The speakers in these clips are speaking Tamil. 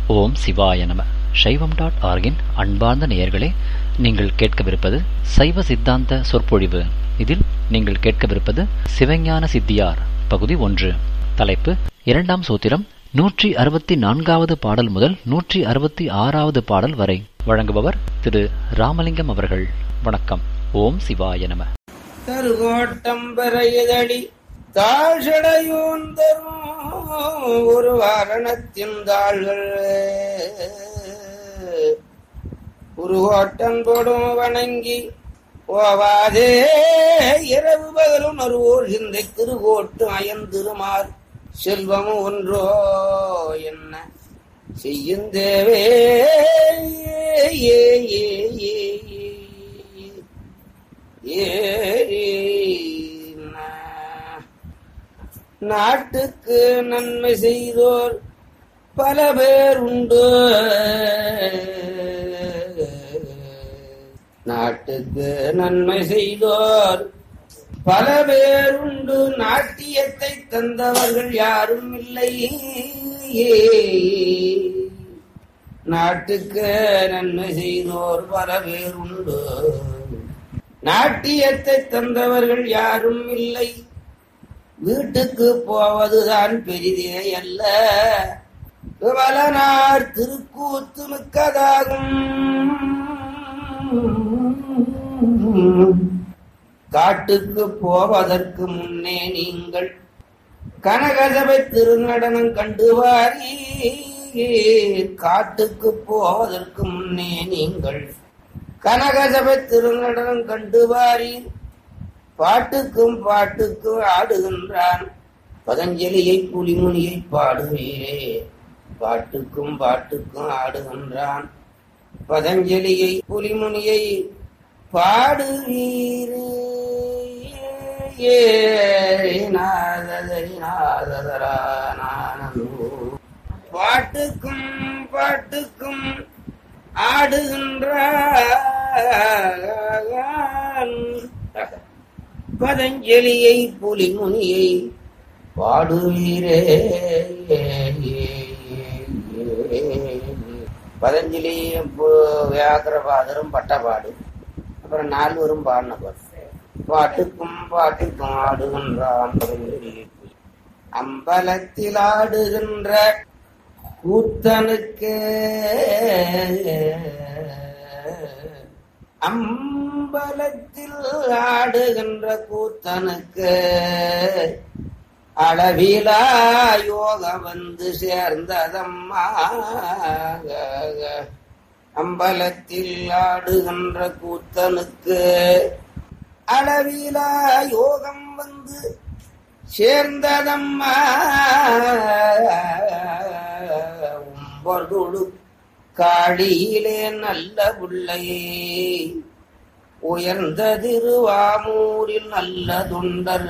ஓம் சிவாய நம சைவம் டாட் ஆர்கின் அன்பார்ந்த நேயர்களே நீங்கள் கேட்கவிருப்பது சைவ சித்தாந்த சொற்பொழிவு இதில் நீங்கள் கேட்கவிருப்பது சிவஞான சித்தியார் பகுதி ஒன்று தலைப்பு இரண்டாம் சூத்திரம் நூற்றி அறுபத்தி நான்காவது பாடல் முதல் நூற்றி அறுபத்தி ஆறாவது பாடல் வரை வழங்குபவர் திரு ராமலிங்கம் அவர்கள் வணக்கம் ஓம் சிவாய நம தருகோட்டம் பெறையதடி தாழ்சடையோன் தரும் ஒரு வாரணத்தின் தாள்கள் உருகோட்டம் போடும் வணங்கி ஓவாதே இரவு பகலும் அருவோர் சிந்தை திருகோட்டு அயந்திருமார் செல்வமும் ஒன்றோ என்ன செய்யும் தேவே ஏ ஏ ஏ ஏ நாட்டுக்கு நன்மை செய்தோர் பல பேர் உண்டு நாட்டுக்கு நன்மை செய்தோர் பல பேர் உண்டு நாட்டியத்தை தந்தவர்கள் யாரும் இல்லை நாட்டுக்கு நன்மை செய்தோர் பல பேர் உண்டு நாட்டியத்தை தந்தவர்கள் யாரும் இல்லை வீட்டுக்கு போவதுதான் பெரிதே அல்ல வலனார் திருக்கூத்து மிக்கதாகும் காட்டுக்கு போவதற்கு முன்னே நீங்கள் கனகசபை திருநடனம் கண்டு வாரி காட்டுக்கு போவதற்கு முன்னே நீங்கள் கனகசபை திருநடனம் கண்டு வாரி பாட்டுக்கும் பாட்டுக்கும் ஆடுகின்றான் பதஞ்சலியை புலிமுனியை பாடுவீரே பாட்டுக்கும் பாட்டுக்கும் ஆடுகின்றான் பதஞ்சலியை புலிமுனியை பாடுவீரே ஏ நாததரி நாததரா நானந்தோ. பாட்டுக்கும் பாட்டுக்கும் ஆடுகின்றான் பதஞ்சலியை புலிமுனியை பாடுவீரே பதஞ்சலி வியாகரபாதரும் பட்டபாடு அப்புறம் நால்வரும் பாடின பாட்டு பாட்டுக்கும் பாட்டுக்கும் ஆடுகின்றான் பதஞ்சலி அம்பலத்தில் ஆடுகின்ற கூத்தனுக்கு அம்பலத்தில் ஆடுகின்ற கூத்தனுக்கு அளவிலா யோகம் வந்து சேர்ந்ததம்மா அம்பலத்தில் ஆடுகின்ற கூத்தனுக்கு அளவிலா யோகம் வந்து சேர்ந்ததம்மா உம்பொருடு காடியிலே நல்ல பிள்ளையே உயர்ந்த திருவாமூரில் நல்ல தொண்டர்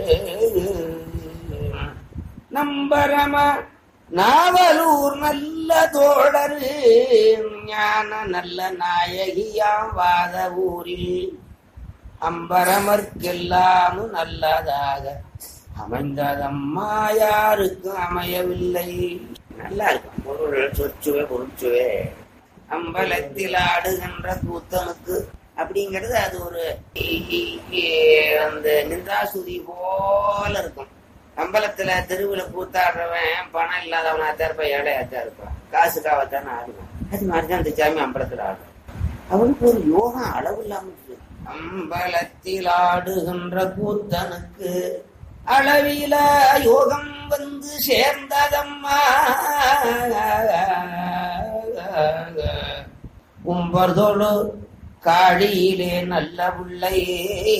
நம்பரம நாவலூர் நல்ல தோழர் ஞான நல்ல நாயகியாம் வாத ஊரில் அம்பரமர்க்கெல்லாம் நல்லதாக அமைந்ததம்மா யாருக்கும் அமையவில்லை நல்லா இருக்கும் பொருள் சொச்சுவே பொருட்சுவே அம்பலத்தில் ஆடுகின்ற கூத்தனுக்கு அப்படிங்கிறது அது ஒரு அந்த நிந்தாசுதி போல இருக்கும் அம்பலத்துல தெருவுல கூத்தாடுறவன் பணம் இல்லாதவனாத்தான் இருப்பான் ஏழையாத்தான் இருப்பான் காசுக்காகத்தானே ஆடுவான் அது மாதிரிதான் அந்த சாமி அம்பலத்துல ஆடும் அவனுக்கு ஒரு யோகம் அளவு இல்லாம இருக்கு அம்பலத்தில் ஆடுகின்ற கூத்தனுக்கு அளவில யோகம் வந்து சேர்ந்ததம்மா உம்பர்தோடு காடியிலே நல்ல பிள்ளையே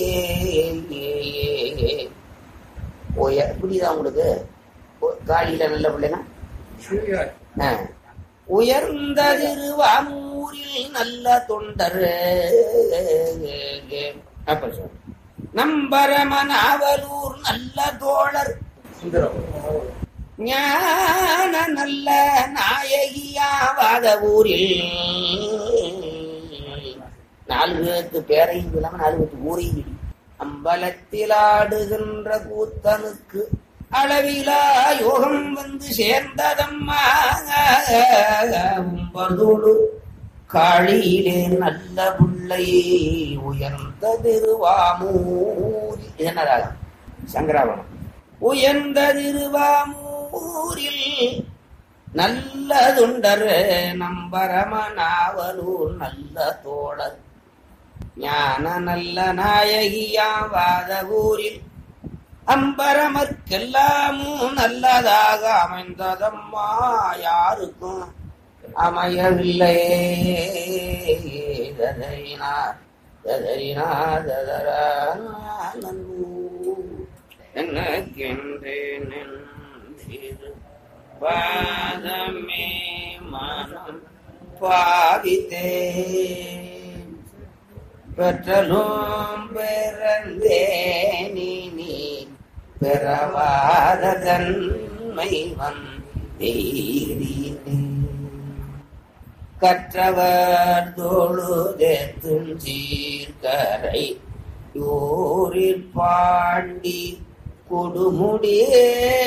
ஓய புரியுதா உங்களுக்கு காடியில நல்ல பிள்ளைனா உயர்ந்த திருவாமூரில் நல்ல தொண்டர் அப்ப சொல்ற நம்பரமனாவலூர் நல்ல தோழர் ஞான நல்ல நாயகியாவாத ஊரில் நாலு பேருக்கு பேரையும் இல்லாம நாலு பேருக்கு ஊரையும் அம்பலத்தில் ஆடுகின்ற கூத்தனுக்கு அளவிலா யோகம் வந்து சேர்ந்ததம்மா உம்பதோடு காளியிலே நல்ல புள்ளை உயர்ந்த திருவாமூர் என்ன ராகம் சங்கராபணம் உயர்ந்த திருவாமூரில் நல்லதுண்டர் நம்பரமனாவலூர் நல்ல தோழர் ஞான நல்ல நாயகியாம் வாதவூரில் அம்பரமற்கெல்லாமும் நல்லதாக அமைந்ததம்மா யாருக்கும் அமையவில்லை ததறினார் ததறினார் ததரா எனக்கென்றேன் என்றிரு பாதமே மனம் பாவித்தேன் பெற்றலும் பிறந்தேனி நீ பிறவாத தன்மை வந்தேறினே கற்றவர் தொழுதெத்தும் சீர்கரை யோரில் பாண்டி கொடுமுடியே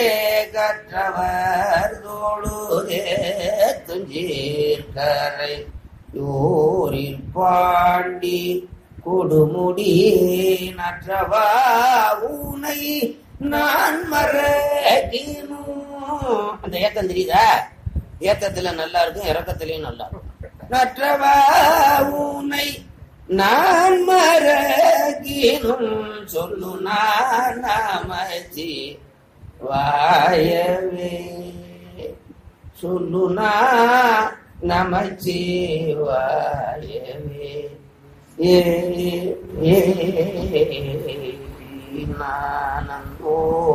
கற்றவர் தொழுதேத்தும் சீர்கரை யோரில் பாண்டி கொடுமுடியே நற்றவா உனை நான் மறக்கினோ அந்த ஏத்தம் தெரியுதா ஏத்தத்துல நல்லா இருக்கும் இறக்கத்திலயும் நல்லா இருக்கும் நற்றவா உனை நான் மறக்கினும் சொல்லு நான் அமைச்சி வாயவே சொல்லு நான் நமச்சி வாயவே ஏ ஏ நானோ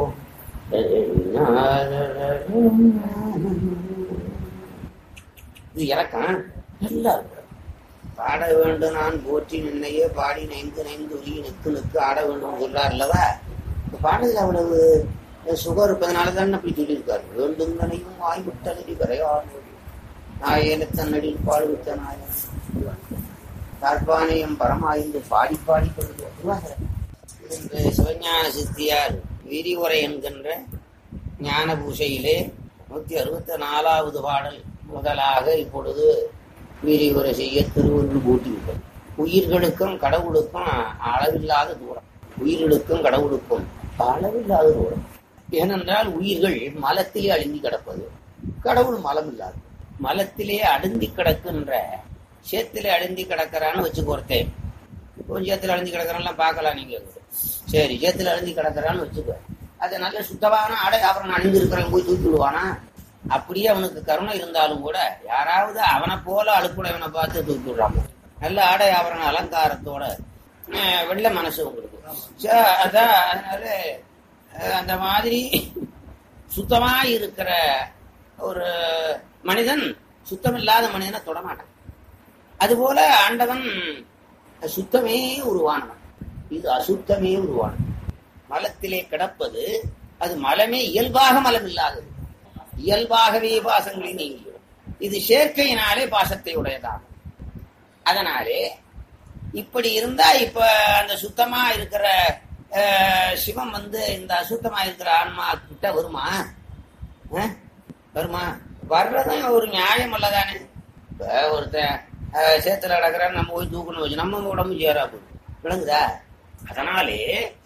இது இறக்கம் நல்லா இருக்கு பாட வேண்டும் நான் போற்றி நின்னையே பாடி நைந்து நைந்து உருகி நிற்கு நிற்கு ஆட வேண்டும் சொல்றார் அல்லவா இந்த பாடல் அவ்வளவு சுகம் இருப்பதனால தான் அப்படி சொல்லியிருக்காரு வேண்டும் தனையும் வாய்விட்டனடி வரையாடு நாயனத்தன்னடியில் பாடுவித்த நாயன் தாழ்பானையம் பரமாய்ந்து பாடி பாடி கொண்டு என்று சிவஞான சித்தியார் விரிவுரை என்கின்ற ஞான பூசையிலே நூத்தி அறுபத்தி நாலாவது பாடல் முதலாக இப்பொழுது விரிவுரை செய்ய திருவள்ளு கூட்டிவிட்டது உயிர்களுக்கும் கடவுளுக்கும் அளவில்லாத தூரம் உயிர்களுக்கும் கடவுளுக்கும் அளவில்லாத தூரம் ஏனென்றால் உயிர்கள் மலத்திலே அழுந்தி கிடப்பது கடவுள் மலம் இல்லாது மலத்திலே அழுந்தி கிடக்கின்ற சேத்திலே அழுந்தி கிடக்கிறான்னு வச்சு பொறுத்தேன் கொஞ்சம் சேத்துல அழுந்தி கிடக்கிறான்லாம் பார்க்கலாம் நீங்க சரி சேத்துல அழுந்தி கிடக்கிறான்னு வச்சுக்கோ அது நல்ல சுத்தமான ஆடை அப்புறம் அழிந்து இருக்கிறவன் போய் தூக்கி விடுவானா அப்படியே அவனுக்கு கருணை இருந்தாலும் கூட யாராவது அவனை போல அழுக்குடையவனை பார்த்து தூக்கி விடுறாங்க நல்ல ஆடை ஆபரண அலங்காரத்தோட அஹ், வெள்ளை மனசு உங்களுக்கு ச- அதான் அதனால அஹ், அந்த மாதிரி சுத்தமா இருக்கிற ஒரு மனிதன் சுத்தமில்லாத மனிதனை தொடமாட்டான் அதுபோல ஆண்டவன் சுத்தமே உருவானவன் இது அசுத்தமே உருவானவன் மலத்திலே கிடப்பது அது மலமே இயல்பாக மலம் இல்லாதது இயல்பாகவே பாசங்களை நீங்கிவிடும் இது சேர்க்கையினாலே பாசத்தை உடையதாகும் அதனாலே இப்படி இருந்தா இப்ப அந்த சுத்தமா இருக்கிற அஹ், சிவம் வந்து இந்த அசுத்தமா இருக்கிற ஆன்மா கிட்ட வருமா அஹ்? வருமா வர்றதும் ஒரு நியாயம் அல்லதானே இப்ப ஒருத்தன் அஹ், சேத்துல கிடக்குறான்னு நம்ம போய் தூக்கணும் வச்சு நம்ம உடம்பு சேரா போகுது விளங்குதா அதனாலே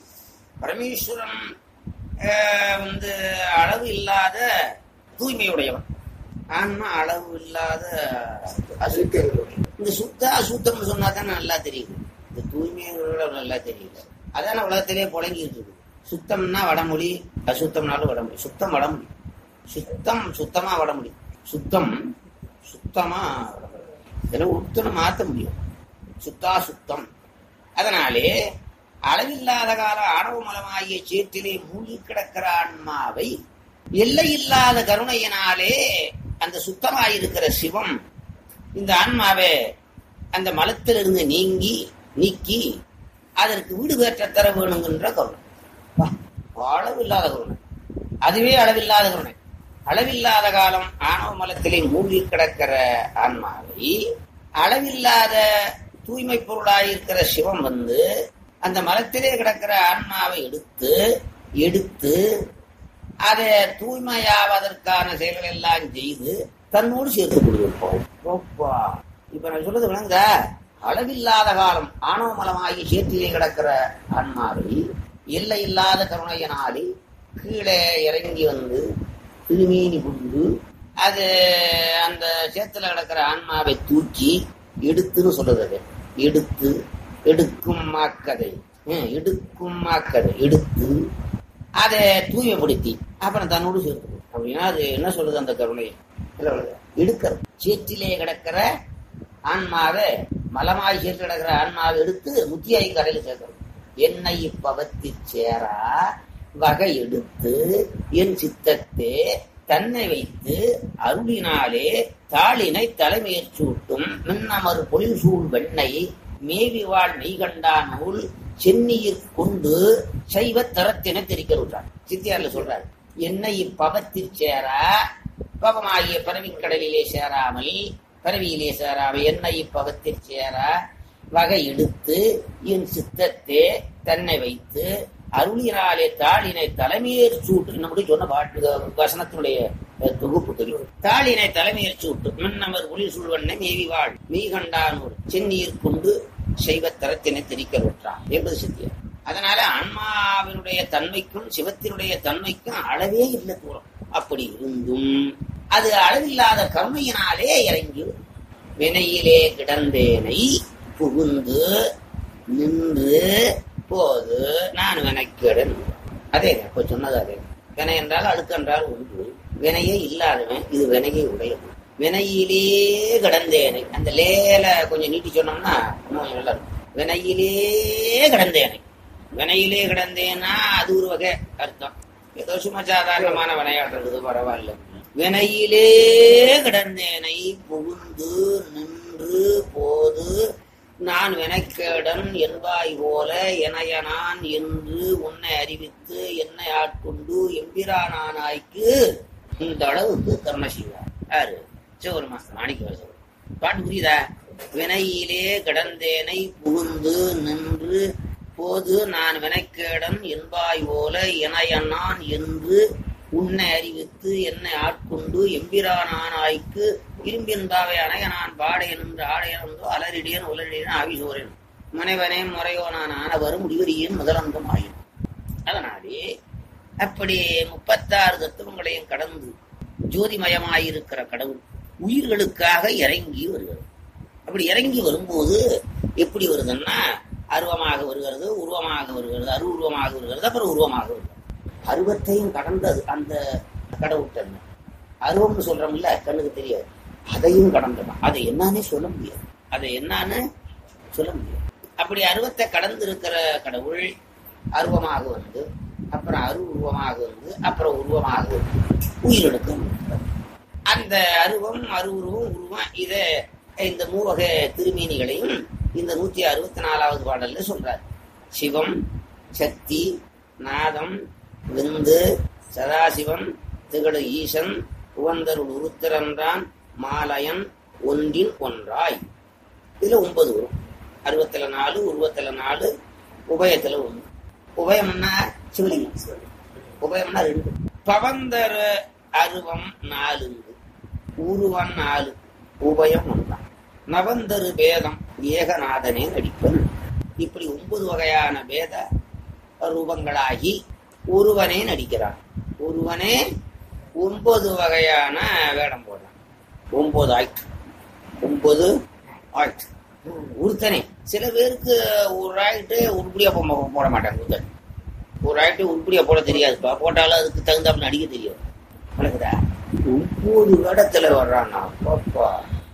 பரமேஸ்வரன் அஹ், வந்து அளவு இல்லாத தூய்மையுடையவன் ஆன்மா அளவு இல்லாத அசுத்தம் இந்த சுத்த அசுத்தம்னு சொன்னா தானே நல்லா தெரியுது இந்த தூய்மையோட நல்லா தெரியல அதான உலகத்திலே புழங்கிட்டு இருக்கு சுத்தம்னா வடமொழி அசுத்தம்னாலும் வடமொழி சுத்தம் வடமொழி சுத்தம் சுத்தமா வடமொழி சுத்தம் சுத்தமா வடமொழி இதெல்லாம் உத்தனை மாத்த முடியும் சுத்தா சுத்தம் அதனாலே அளவில்லாத கால ஆணவ மலமாகிய சேற்றிலே மூழ்கி கிடக்கிற ஆன்மாவை எல்லையில்லாத கருணையினாலே அந்த சுத்தமாயிருக்கிற சிவம் இந்த ஆன்மாவை அந்த மலத்திலிருந்து நீங்கி நீக்கி அதற்கு வீடு பெற்ற தர வேணுங்கின்ற கருணை வா, அளவில்லாத கருணை அதுவே அளவில்லாத கருணை அளவில்லாத காலம் ஆணவ மலத்திலே மூழ்கி கிடக்கிற ஆன்மாவை அளவில்லாத தூய்மை பொருளாயிருக்கிற சிவம் வந்து அந்த மலத்திலே கிடக்கிற ஆன்மாவை எடுத்து எடுத்து அதை தூய்மையாவதற்கான செயல்கள் எல்லாம் செய்து தன்னோடு சேர்த்து கொடுத்திருப்போம் ஓப்பா. இப்ப நான் சொல்றது விளங்க அளவில்லாத காலம் ஆணவ மலமாகி சேற்றிலே கிடக்கிற ஆன்மாவை எல்லை இல்லாத கருணையனாலே கீழே இறங்கி வந்து திருமீனி புண்டு அது அந்த சேத்துல கிடக்கிற ஆன்மாவை தூக்கி எடுத்துன்னு சொல்றது அது. எடுத்து எடுக்கும் மாக்கதை ஹம், எடுக்கும் மாக்கதை எடுத்து அதை தூய்மைப்படுத்தி அப்புறம் தன்னோடு சேர்த்து அப்படின்னா அது என்ன சொல்லுது அந்த கருணை இல்ல, இல்ல, எடுக்கிறது சேற்றிலே கிடக்கிற ஆன்மாவை மலமாய் சேர்த்து கிடக்கிற ஆன்மாவை எடுத்து முத்தியாய் கரையில் சேர்க்கிறது என்னை இப்பவத்தி சேரா வகை எடுத்து என் சித்தத்தே தன்னை வைத்து அருளினாலே தாளினை தலைமையற் சூட்டும் மின்னமர் பொழில் சூழ் வெண்ணை மேவி வாழ் மெய்கண்டா நூல் சென்னியிற் கொண்டு சைவ தரத்தினை தெரிக்க விட்டார் சித்தியார்ல சொல்றார் என்னை இப்பவத்தில் சேரா பவமாகிய பரவிக் கடலிலே சேராமல் பரவியிலே சேராமல் என்னை இப்பவத்தில் சேரா வகை எடுத்து என் சித்தத்தே தன்னை வைத்து அருளினாலே தாளினை தலைமையேற் சூட்டு நம்முடைய சொன்ன பாட்டு வசனத்தினுடைய அஹ், தொகுப்பு தெரியும் தாளினை தலைமையேற் சூட்டு மின்னமர் ஒளி சூழ்வண்ணை மேவி வாழ் மீகண்டானூர் செந்நீர் கொண்டு செய்வ தரத்தினை திரிக்க விட்டான் என்பது சித்தியம் அதனால ஆன்மாவினுடைய தன்மைக்கும் சிவத்தினுடைய தன்மைக்கும் அளவே இல்லை தூரம் அப்படி இருந்தும் அது அளவில்லாத கருணையினாலே இறங்கி வரும். வினையிலே கிடந்தேனை புகுந்து நின்று போது நான் வினைக்கேடன் அதே இப்ப சொன்னது அதே வினை என்றால் அழுக்கு என்றால் ஒன்று வினையே இல்லாதவன் இது வினையை உடையவன் வினையிலே கிடந்தேனை அந்த லேல கொஞ்சம் நீட்டி சொன்னோம்னா இன்னும் கொஞ்சம் நல்லா இருக்கும் வினையிலே கிடந்தேனை வினையிலே கிடந்தேன்னா அது ஒரு வகை அர்த்தம் ஏதோ சும்மா சாதாரணமான வினையாடுறது பரவாயில்ல வினையிலே கிடந்தேனை புகுந்து நின்று போது நான் வினைக்கேடன் என்பாய் போல எனைய நான் என்று உன்னை அறிவித்து என்னை ஆட்கொண்டு எம்பிரானானாய்க்கு இந்த அளவுக்கு கருணை செய்வார் யாரு சிவருமா மாணிக்க வாசகர். பாட்டு புரியுதா வினையிலே கிடந்தேனை புகுந்து நின்று போது நான் வினைக்கேடன் என்பாய் போல எனைய நான் என்று உன்னை அறிவித்து என்னை ஆட்கொண்டு எம்பிரானானாய்க்கு இரும்பின்பாவை அணைய நான் பாடையன் என்று ஆடையனந்தோ அலரிடியன் உலரிடியன் ஆவிசோரன் முனைவனே முறையோ நான் ஆனவரும் முடிவரியன் முதலந்தம் ஆயின் அதனாலே அப்படி முப்பத்தாறு தத்துவங்களையும் கடந்து ஜோதிமயமாயிருக்கிற கடவுள் உயிர்களுக்காக இறங்கி வருகிறது அப்படி இறங்கி வரும்போது எப்படி வருதுன்னா அருவமாக வருகிறது உருவமாக வருகிறது அரு உருவமாக வருகிறது அப்புறம் உருவமாக வருகிறது அருவத்தையும் கடந்தது அந்த கடவுள் தன்மை அருவம்னு சொல்றோம்ல கண்ணுக்கு தெரியாது அதையும் கடந்ததான் அதை என்னன்னே சொல்ல முடியாது அதை என்னன்னு சொல்ல முடியாது அப்படி அருவத்தை கடந்து இருக்கிற கடவுள் அருவமாக வந்து அப்புறம் அரு உருவமாக வந்து அப்புறம் உருவமாக வந்து உயிரெடுக்க முடியாது. அந்த அருவம் அரு உருவம் உருவம் இத இந்த மூவகை திருமேனிகளையும் இந்த நூத்தி அறுபத்தி நாலாவது பாடல்ல சொல்றார் சிவம் சக்தி நாதம் விந்து சதாசிவம் திகடு ஈசன் உவந்தருள் உருத்திரன்றான் மாலயன் ஒன்றின் ஒன்றாய் இதுல ஒன்பது வரும் அறுபத்துல நாலு உருவத்துல நாலு உபயத்துல ஒண்ணு உபயம்னா சிவலிங்கம் உபயம்னா ரெண்டு பவந்தர அருவம் நாலுங்கு உருவம் நாலு உபயம் ஒன்றான் நவந்தரு பேதம் ஏகநாதனே நடிப்பன் இப்படி ஒன்பது வகையான பேத ரூபங்களாகி ஒருவனே நடிக்கிறான் ஒருவனே ஒன்பது வகையான வேடம் போடுறான் ஒன்பது ஆயிட்டு ஒன்பது ஆயிட்டு ஒருத்தனே சில பேருக்கு ஒரு ஆயிட்டு உருப்படியா போ- போட மாட்டாங்க ஒருத்தன் ஒரு ஆயிட்டு உருப்படியா போட தெரியாதுப்பா போட்டாலும் அதுக்கு தகுந்தாப்புல நடிக்க தெரியும் வணக்குதா ஒன்பது வேடத்துல வர்றான்னா பாப்பா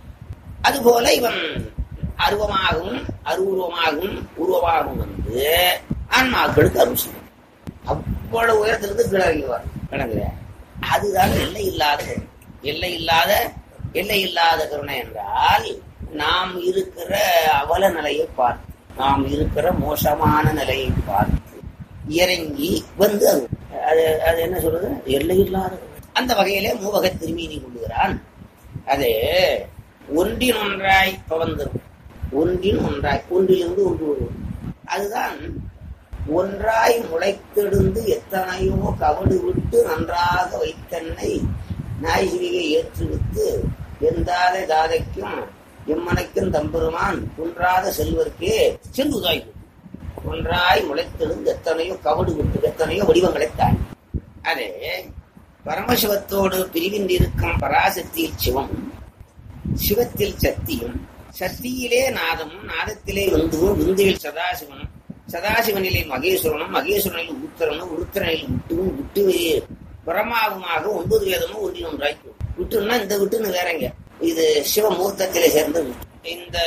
அதுபோல இவன் அருவமாகவும் அருவுருவமாகவும் உருவமாகவும் வந்து ஆன்மாக்களுக்கு அருள் செய்யும் அவ்வளவு உயரத்திலிருந்து கிழங்குவார் கிழங்குற அதுதான் எல்லை இல்லாத கருணை. எல்லை இல்லாத எல்லை இல்லாத கருணை என்றால் நாம் இருக்கிற அவல நிலையை பார்த்து நாம் இருக்கிற மோசமான நிலையை பார்த்து இறங்கி வந்து அது அது அது என்ன சொல்றது எல்லை இல்லாத கருணை. அந்த வகையிலே மூவகை திருமீனி கொள்ளுகிறான் அது ஒன்றின் ஒன்றாய் பவந்தரும் ஒன்றின் ஒன்றாய் ஒன்றிலிருந்து ஒன்று வருவது அதுதான் ஒன்றாய் முளைத்தெடுந்து எத்தனையோ கவடு விட்டு நன்றாக வைத்தன்னை நாய்சிவிகை ஏற்றுவித்து எந்தாதை தாதைக்கும் எம்மனைக்கும் தம்பெருமான் குன்றாத செல்வர்க்கே செல்லுதாய் ஒன்றாய் முளைத்தெழுந்து எத்தனையோ கவடு விட்டு எத்தனையோ வடிவங்களை தாண்டி அதே பரமசிவத்தோடு பிரிவின்றிருக்கும் பராசக்தியில் சிவம் சிவத்தில் சக்தியும் சக்தியிலே நாதமும் நாதத்திலே விந்துவும் விந்துவில் சதாசிவனும் சதாசிவனிலே மகேஸ்வரனும் மகேஸ்வரனில் உருத்தரனும் உருத்தரனில் விட்டுவும் விட்டு பிரமாவுமாக ஒன்பது வேதமும் ஒன்றில் ஒன்றாய் விட்டுன்னா இந்த விட்டுன்னு வேறங்க இது சிவமூர்த்தத்திலே சேர்ந்த விட்டு இந்த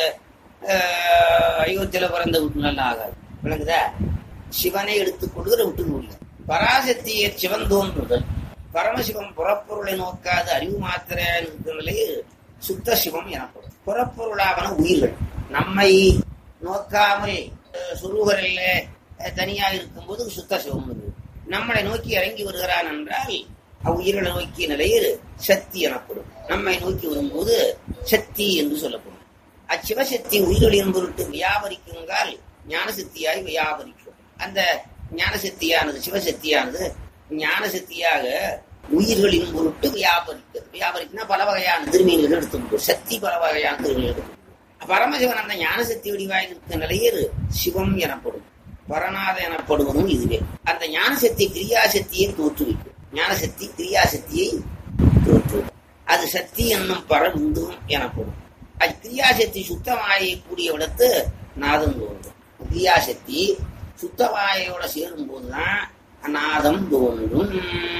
அயோத்தியில பிறந்த விட்டுனெல்லாம் ஆகாது விளங்குதா சிவனை எடுத்துக் கொள்கிற விட்டு முடியும் பராசக்தியை சிவன் தோன்றுதல் பரமசிவம் புறப்பொருளை நோக்காத அறிவு மாத்திர நிலையில் சுத்த சிவம் எனப்படும் புறப்பொருளாவன உயிர்கள் நம்மை நோக்காமல் சுரூகரில் தனியாக இருக்கும்போது சுத்த சிவம் நம்மளை நோக்கி இறங்கி வருகிறான் என்றால் அவ்வுயிர்களை நோக்கிய நிலையில் சக்தி எனப்படும் நம்மை நோக்கி வரும்போது சக்தி என்று சொல்லப்படும் அச்சிவசக்தி உயிர்களின் பொருட்டு வியாபரிக்குங்கால் ஞானசக்தியாய் வியாபரிக்கும் அந்த ஞானசக்தியானது சிவசக்தியானது ஞானசக்தியாக உயிர்களின் பொருட்டு வியாபரிக்கிறது வியாபரிக்குன்னா பல வகையான திருமீன்கள் எடுத்து சக்தி பல வகையான திருமீன்கள் எடுத்து பரமசிவன் அந்த ஞானசக்தி வடிவாய் இருக்க நிலையில் சிவம் எனப்படும் பரநாத எனப்படுவதும் இதுவே அந்த ஞானசக்தி கிரியாசக்தியை தோற்றுவிக்கும் ஞானசக்தி கிரியாசக்தியை தோற்றுவிக்கும் அது சக்தி என்னும் பரவிந்தும் எனப்படும் அது கிரியாசக்தி சுத்தமாயை கூடிய விடத்து நாதம் தோன்றும் கிரியாசக்தி சுத்தவாயோட சேரும் போதுதான் நாதம் தோன்றும்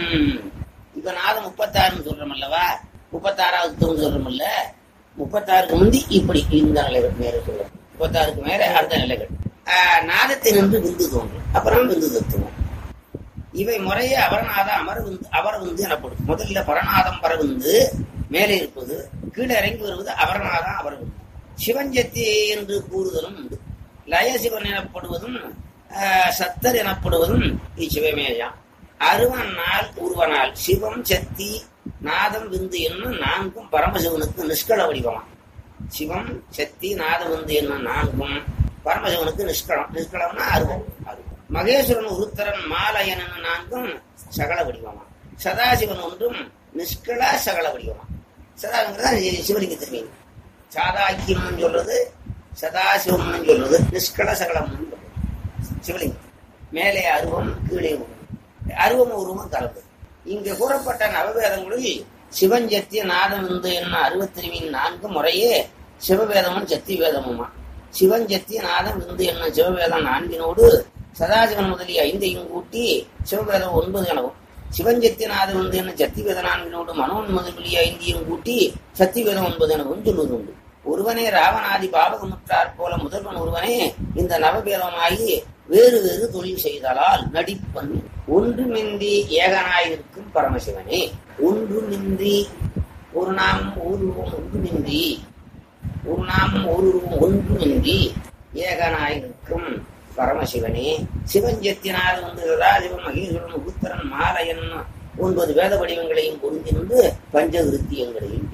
இப்ப நாதம் முப்பத்தாறுன்னு சொல்றோம் அல்லவா முப்பத்தாறாவது தோன்று சொல்றோம்ல முப்பத்தாறுக்கு முந்தி இப்படி இந்த நிலைகள் மேல சொல்றோம் முப்பத்தாறுக்கு மேல அடுத்த நிலைகள் நாதத்தினின்று விந்து தோன்றும் அப்புறம் விந்து தத்துவம் இவை முறையே அபரநாத அமரவிந்து அபரவிந்து எனப்படும் முதல்ல பரநாதம் பரவிந்து மேலே இருப்பது கீழே இறங்கி வருவது அபரநாதம் அபரவிந்து சிவஞ்சத்தி என்று கூறுதலும் உண்டு லயசிவன் எனப்படுவதும் சத்தர் எனப்படுவதும் இச்சிவமேயாம் அருவனால் உருவனால் சிவம் சக்தி நாதம் விந்து என்னும் நான்கும் பரமசிவனுக்கு நிஷ்கள வடிவமாம் சிவம் சக்தி நாதம் விந்து என்னும் நான்கும் பரமசிவனுக்கு நிஷ்களம் நிஷ்களம்னா அருவம் அருவம் மகேஸ்வரன் உருத்தரன் மாலயன் என்னும் நான்கும் சகல வடிவமா சதாசிவன் ஒன்றும் நிஷ்கள சகல வடிவமா சதாங்கிறதா சிவலிங்க திருமீன் சாதாக்கியம் சொல்றது சதாசிவம் சொல்றது நிஷ்கள சகலம் சிவலிங்கம் மேலே அருவம் கீழே உருவம் அருவம் உருவம் கலந்து இங்கு கூறப்பட்ட நவவேதங்களில் சிவஞ்சத்திய நாதம் இந்து என்ன அறுபத்திருவின் நான்கு முறையே சிவவேதமும் சக்தி வேதமுமா சிவஞ்சத்திய நாதம் இந்து என்ன சிவவேதம் நான்கினோடு சதாசிவன் முதலிய ஐந்தையும் கூட்டி சிவவேதம் ஒன்பது எனவும் சிவஞ்சத்தியநாதம் வந்து என்ன சக்தி வேத நான்கினோடு மனோன் முதலிய ஐந்தியும் கூட்டி சக்தி வேதம் ஒன்பது எனவும் சொல்வது உண்டு ஒருவனே ராவணாதி பாவகமுற்றார் போல முதல்வன் ஒருவனே இந்த நவபேதமாகி வேறு வேறு தொழில் செய்தலால் நடிப்பன் ஒன்றுமின்றி ஏகனாயிருக்கும் பரமசிவனே ஒன்றுமின்றி ஒரு நாம் ஒருவம் ஒன்றுமின்றி ஒரு நாம் ஒருவம் ஒன்றுமின்றி ஏகனாயிருக்கும் பரமசிவனே சிவஞ்சத்தினால் வந்து சதாசிவன் மகேஸ்வரன் உத்தரன் மாலையன் ஒன்பது வேத வடிவங்களையும் பொருந்திருந்து பஞ்சகிருத்தியங்களையும்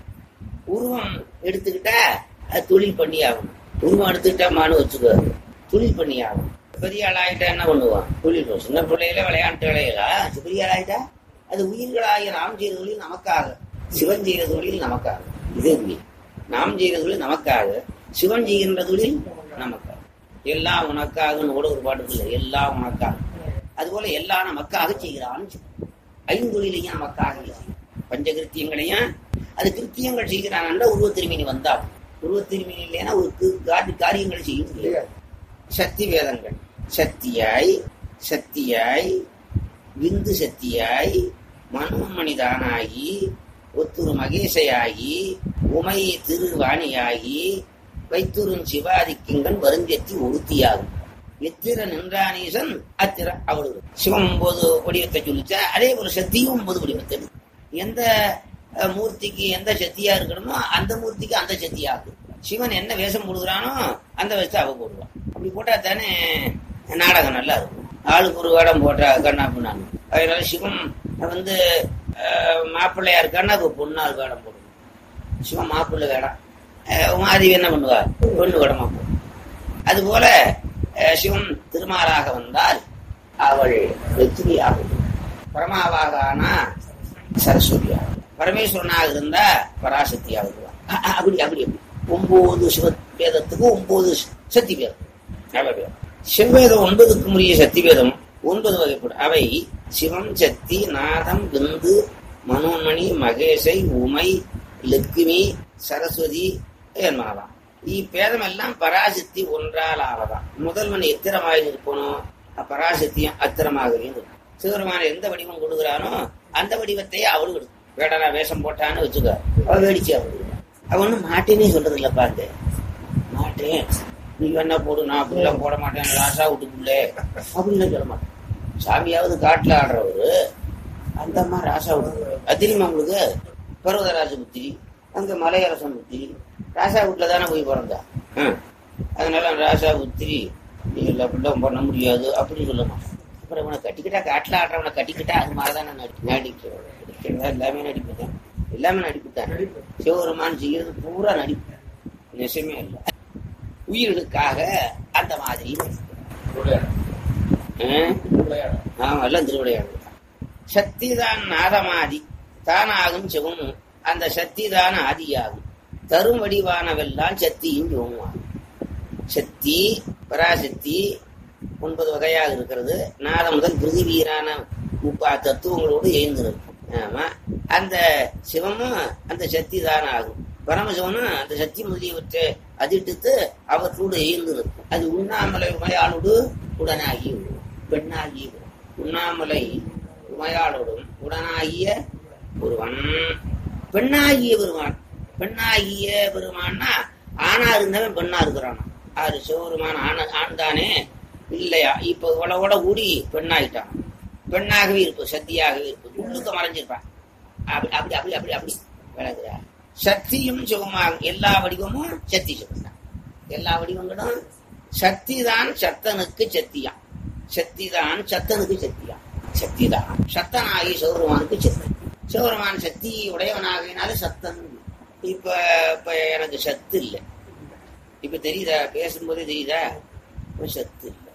உருவம் எடுத்துக்கிட்டா அது தொழில் பண்ணி ஆகணும் உருவம் எடுத்துக்கிட்டா மானு வச்சுக்கோ தொழில் பண்ணி ஆகணும் பெரிய ஆள் ஆகிட்டா என்ன பண்ணுவான் தொழில் பண்ணும். சின்ன பிள்ளையில விளையாட்டு விளையலா பெரிய ஆள் ஆகிட்டா அது உயிர்களாகிய நாம் செய்த தொழில் நமக்காக சிவன் செய்த தொழில் நமக்காக இது உண்மை நாம் செய்த தொழில் நமக்காக சிவன் செய்கின்ற தொழில் நமக்காக எல்லாம் உனக்காகன்னு கூட ஒரு பாட்டு இல்லை எல்லாம் உனக்காக அதுபோல எல்லாம் நமக்காக செய்கிறான்னு சொல்லு. ஐந்தொழிலையும் நமக்காக செய்கிறான். பஞ்சகிருத்தியங்களையும் அது கிருத்தியங்கள் செய்கிறான் உருவ திருமணி வந்தா உருவ திருமணி இல்லைன்னா ஒரு கு- காரி- காரியங்கள் செய்ய முடியாது சக்தி வேதங்கள் சக்தியாய் சக்தியாய் விந்து சக்தியாய் மனோமணிதானாகி ஒத்துரு மகேசையாகி உமை திருவாணியாகி வைத்துரும் சிவாதிக்கிங்கன் வருந்தெத்தி ஒருத்தியாகும் எத்திர நின்றானீசன் அத்திர அவளு சிவம் ஒன்பது வடிவத்தை சொல்லிச்சா அதே போல சக்தியும் ஒன்பது வடிவத்தை எடுக்கும். எந்த அஹ், மூர்த்திக்கு எந்த சக்தியா இருக்கணுமோ அந்த மூர்த்திக்கு அந்த சக்தியா இருக்கும் சிவன் என்ன வேஷம் போடுகிறானோ அந்த வேஷத்தை அவ போடுவான் அப்படி போட்டா தானே நாடகம் நல்லா இருக்கும் ஆளுக்கு ஒரு வேடம் போட்டா கண்ணா பண்ணாங்க அதனால சிவன் வந்து அஹ், மாப்பிள்ளையா இருக்கான்னா அப்ப பொண்ணாள் வேடம் போடுவான் சிவன் மாப்பிள்ளை வேடம் அஹ், உமாதேவி என்ன பண்ணுவா பொண்ணு வேடமா போடும் அதுபோல அஹ், சிவன் திருமாலாக வந்தால் அவள் வெற்றியாக பரமாவாக ஆனா சரஸ்வதியாக பரமேஸ்வரனாக இருந்தா பராசக்தியாக வருவாள் அ- அ- அப்படி அப்படி அப்படி ஒன்பது சிவபேதத்துக்கு ஒன்பது சக்தி பேதம் அவ்வளவு பேதம். சிவவேதம் ஒன்பதுக்கும் உரிய சக்தி பேதம் ஒன்பது வகைப்படும் அவை சிவம் சக்தி நாதம் விந்து மனோன்மணி மகேஷை உமை லட்சுமி சரஸ்வதி என்பனவாம் இப்பேதம் எல்லாம் பராசக்தி ஒன்றால் ஆவதாம் முதல்வன் எத்திரமாக இருக்கணும் பராசக்தியும் அத்திரமாகவே இருக்கும் சிவருமான எந்த வடிவம் கொடுக்குறானோ அந்த வடிவத்தையே அவளும் எடுக்கும் வேடனா வேஷம் போட்டான்னு வச்சுக்க அவ வேடிச்சு அவள் அவனு மாட்டேனே சொல்றது இல்லப்பா அந்த மாட்டேன் நீ என்ன போடு நான் அப்படிலாம் போட மாட்டேன் ராசா விட்டுக்குள்ளே அப்படின்னு சொல்ல மாட்டேன் சாமியாவது காட்டுல ஆடுறவரு அந்த அம்மா ராசா விட்டு அது தெரியுமா உங்களுக்கு பர்வதராஜ புத்திரி அங்க மலையரசன் புத்திரி ராசா வீட்டுல தானே போய் பிறந்தா ஹம். அதனால ராசா புத்திரி நீ எல்லாம் அப்படிலாம் பண்ண முடியாது அப்படின்னு சொல்ல மாட்டேன் அப்புறம் இவனை கட்டிக்கிட்டா காட்டுல ஆடுறவனை கட்டிக்கிட்டா அது மாதிரிதான் நான் நடி நடிக்கிறேன் நடிக்கிறதா எல்லாமே நடிப்பு தான் எல்லாமே நடிப்பு தான் சிவபெருமான் செய்யறது பூரா நடிப்பு நிஜமே இல்லை உயிர்களுக்காக அந்த மாதிரி ஹம்? ஆமா எல்லாம் திருவிளையாடு சக்தி தான் நாதமாதி தானாகும் சிவமும் அந்த சக்தி தான் ஆதியாகும் தரும் வடிவானவெல்லாம் சக்தியும் சிவமாகும் சக்தி பராசக்தி ஒன்பது வகையாக இருக்கிறது நாதம் முதல் பிருதிவீரான முப்பா தத்துவங்களோடு எழுந்து நிற்கும் ஆமா அந்த சிவமும் அந்த சக்தி தான் ஆகும் பரமசிவனும் அந்த சக்தி முதலியவற்றை அதிர்த்து அவற்றோடு எழுந்து நிற்கும் அது உண்ணாமலை உமையாளோடு உடனாகி விடும் பெண்ணாகி விடும் உண்ணாமலை உமையாளோடும் உடனாகிய ஒருவன் பெண்ணாகிய பெருமான் பெண்ணாகிய பெருமான்னா ஆணா இருந்தவன் பெண்ணா இருக்கிறானா ஆறு சிவபெருமான் ஆண ஆண் தானே இல்லையா இப்ப உலகோட கூடி பெண்ணாயிட்டான் பெண்ணாகவே இருப்பு சக்தியாகவே இருப்பு உள்ளுக்க மறைஞ்சிருப்பான் அப்படி அப்படி அப்படி அப்படி அப்படி விளங்குறா சக்தியும் சிவமாகும் எல்லா வடிவமும் சக்தி சிவம் தான் எல்லா வடிவங்களும் சக்தி தான் சத்தனுக்கு சக்தியாம் சக்தி தான் சத்தனுக்கு சக்தியாம் சக்தி தான் சத்தனாகி சிவபெருமானுக்கு சக்தி சிவபெருமான் சக்தி உடையவனாகினால சத்தன் இப்ப இப்ப எனக்கு சத்து இல்லை இப்ப தெரியுதா பேசும்போதே தெரியுதா இப்ப சத்து இல்லை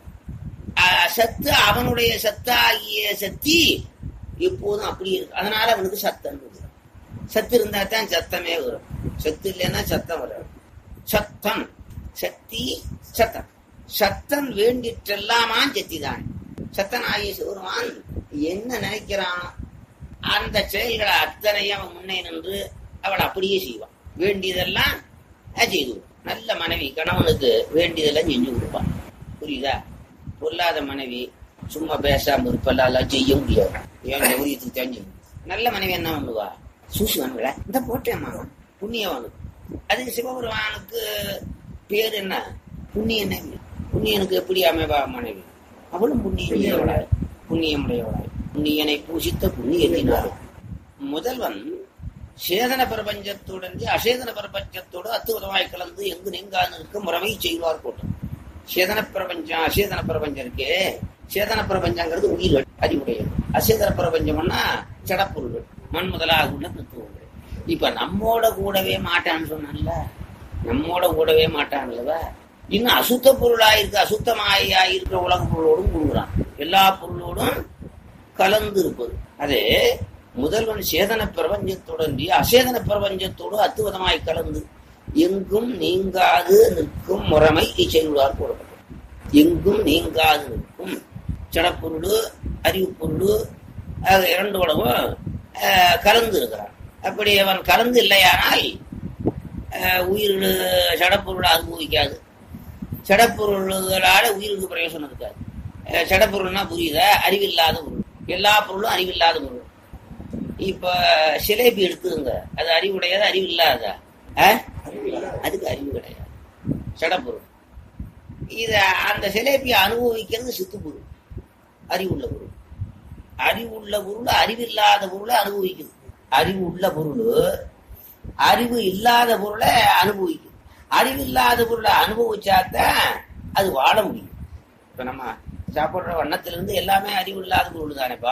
ஆஹ் சத்து அவனுடைய சத்தாகிய சக்தி எப்போதும் அப்படி இருக்கு அதனால அவனுக்கு சத்தம் இருக்கு. சத்து இருந்தா தான் சத்தமே வரும் சத்து இல்லைன்னா சத்தம் வராது சத்தம் சக்தி சத்தம் சத்தம் வேண்டிற்றெல்லாமா சக்தி தான் சத்தனாகிய சிவருமான் என்ன நினைக்கிறானோ அந்த செயல்களை அத்தனையும் அவன் முன்னே நின்று அவள் அப்படியே செய்வான் வேண்டியதெல்லாம் அஹ் செய்து கொடுப்பான். நல்ல மனைவி கணவனுக்கு வேண்டியதெல்லாம் செஞ்சு கொடுப்பான் புரியுதா பொல்லாத மனைவி சும்மா பேசாம இருப்பெல்லாம் செய்ய முடியாது ஏன் கௌரியத்துக்கு தெரிஞ்சு நல்ல மனைவி என்ன பண்ணுவா சூசுவானுங்களா இந்த போட்டேன் மாமா புண்ணியவனுக்கு அது சிவபெருமானுக்கு பேர் என்ன புண்ணியன் புண்ணியனுக்கு எப்படி அமைவா மனைவி அவளும் புண்ணியமுடையவளாய் புண்ணியமுடையவளாய் புண்ணியனை பூசித்த புண்ணியத்தினாலும் முதல்வன் சேதன பிரபஞ்சத்துடன் அசேதன பிரபஞ்சத்தோடு அத்துவதமாய் கலந்து எங்கு நீங்காது இருக்க முறைமை செய்வார் கூட்டம் சேதன பிரபஞ்சம் அசேதன பிரபஞ்சம் இருக்கே சேதன பிரபஞ்சங்கிறது உயிர்கள் அறிவுடையது அசேதன பிரபஞ்சம்னா ஜடப்பொருள்கள் மண் முதலாக உள்ள தத்துவங்கள் இப்ப நம்மோட கூடவே மாட்டான்னு சொன்னான்ல நம்மோட கூடவே மாட்டான்லவ இன்னும் அசுத்த பொருளா இருக்கு அசுத்தமாயா இருக்கிற உலக பொருளோடும் கொடுக்குறான் எல்லா பொருளோடும் கலந்து இருப்பது அது முதல்வன் சேதன பிரபஞ்சத்துடன் அசேதன பிரபஞ்சத்தோடு அத்துவதமாய் கலந்து எங்கும் நீங்காது நிற்கும் முறைமை இச்செய்வார் கூறப்பட்டது எங்கும் நீங்காது நிற்கும் ஜடப்பொருள் அறிவு பொருள் அது இரண்டோடவும் அஹ், கலந்து இருக்கிறான் அப்படி அவன் கலந்து இல்லையானால் அஹ், உயிர்கள் ஜடப்பொருளை அனுபவிக்காது ஜடப்பொருள்களால உயிருக்கு பிரயோசனம் இருக்காது அஹ், ஜடப்பொருள்னா புரியுதா அறிவில்லாத பொருள் எல்லா பொருளும் அறிவில்லாத பொருள் இப்ப சிலேபி எடுத்துருங்க அது அறிவுடையதா அறிவில்லாததா அஹ்? அதுக்கு அறிவு கிடையாது ஜடப்பொருள் இத அந்த சிலேபியை அனுபவிக்கிறது சித்து பொருள் அறிவுள்ள பொருள் அறிவுள்ள பொருள் அறிவில்லாத பொருளை அனுபவிக்குது அறிவு உள்ள பொருள் அறிவு இல்லாத பொருளை அனுபவிக்குது அறிவில்லாத பொருளை அனுபவிச்சாதான் அது வாழ முடியும் இப்ப நம்ம சாப்பிடுற வண்ணத்திலிருந்து எல்லாமே அறிவு இல்லாத பொருள் தானேப்பா